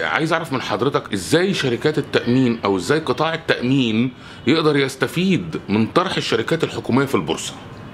عايز اعرف من حضرتك ازاي شركات التامين او ازاي قطاع التامين يقدر يستفيد من طرح الشركات الحكوميه في البورصه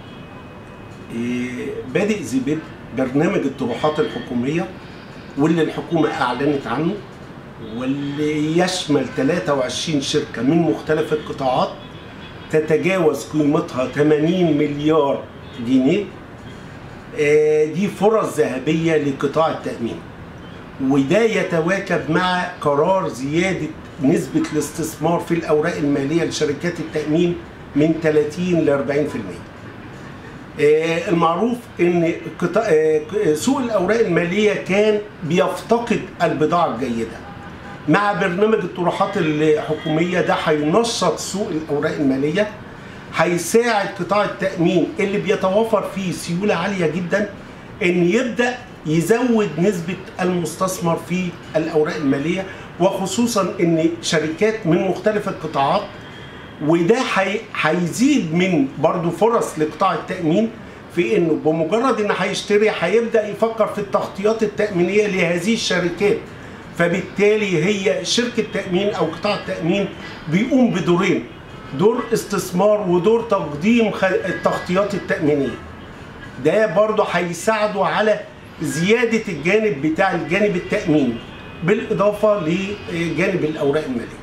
إيه، بادئ ذي بدء برنامج الطروحات الحكومية واللي الحكومة أعلنت عنه واللي يشمل 23 شركة من مختلف القطاعات تتجاوز قيمتها 80 مليار جنيه آه، دي فرص ذهبية لقطاع التأمين وده يتواكب مع قرار زيادة نسبة الاستثمار في الأوراق المالية لشركات التأمين من 30 ل 40%. آه، المعروف ان قطاع- آه، سوق الاوراق الماليه كان بيفتقد البضاعه الجيده مع برنامج الطروحات الحكوميه ده هينشط سوق الاوراق الماليه هيساعد قطاع التامين اللي بيتوافر فيه سيوله عاليه جدا ان يبدا يزود نسبه المستثمر في الاوراق الماليه وخصوصا ان شركات من مختلف القطاعات وده هي- هيزيد من برضو فرص لقطاع التأمين في انه بمجرد ان هيشتري هيبدأ يفكر في التغطيات التأمينية لهذه الشركات فبالتالي هي شركة تأمين او قطاع التأمين بيقوم بدورين دور استثمار ودور تقديم خ- التغطيات التأمينية ده برضه هيساعده على زيادة الجانب بتاع الجانب التأميني بالإضافة لجانب الأوراق المالية